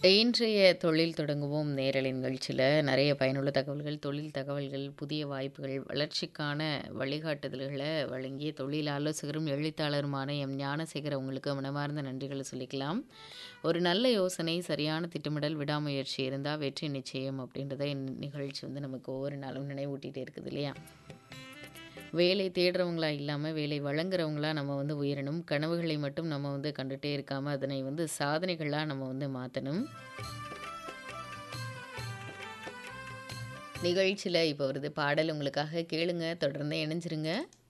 இன்றைய தொழில் தொடங்குவோம் நேரலை நிகழ்ச்சியில் நிறைய பயனுள்ள தகவல்கள் தொழில் தகவல்கள் புதிய வாய்ப்புகள் வளர்ச்சிக்கான வழிகாட்டுதல்களை வழங்கிய தொழில் ஆலோசகரும் எழுத்தாளருமான எம் ஞானசேகர் அவங்களுக்கு மனமார்ந்த நன்றிகளை சொல்லிக்கலாம் ஒரு நல்ல யோசனை சரியான திட்டமிடல் விடாமுயற்சி இருந்தால் வெற்றி நிச்சயம் அப்படின்றத இந்த நிகழ்ச்சி வந்து நமக்கு ஒவ்வொரு நாளும் நினைவூட்டிகிட்டே இருக்குது இல்லையா வேலை தேடுறவங்களா இல்லாமல் வேலை வழங்குறவங்களா நம்ம வந்து உயரணும் கனவுகளை மட்டும் நம்ம வந்து கண்டுகிட்டே இருக்காமல் அதனை வந்து சாதனைகளாக நம்ம வந்து மாற்றணும் நிகழ்ச்சியில் இப்போ வருது பாடல் உங்களுக்காக கேளுங்க தொடர்ந்து இணைஞ்சிருங்க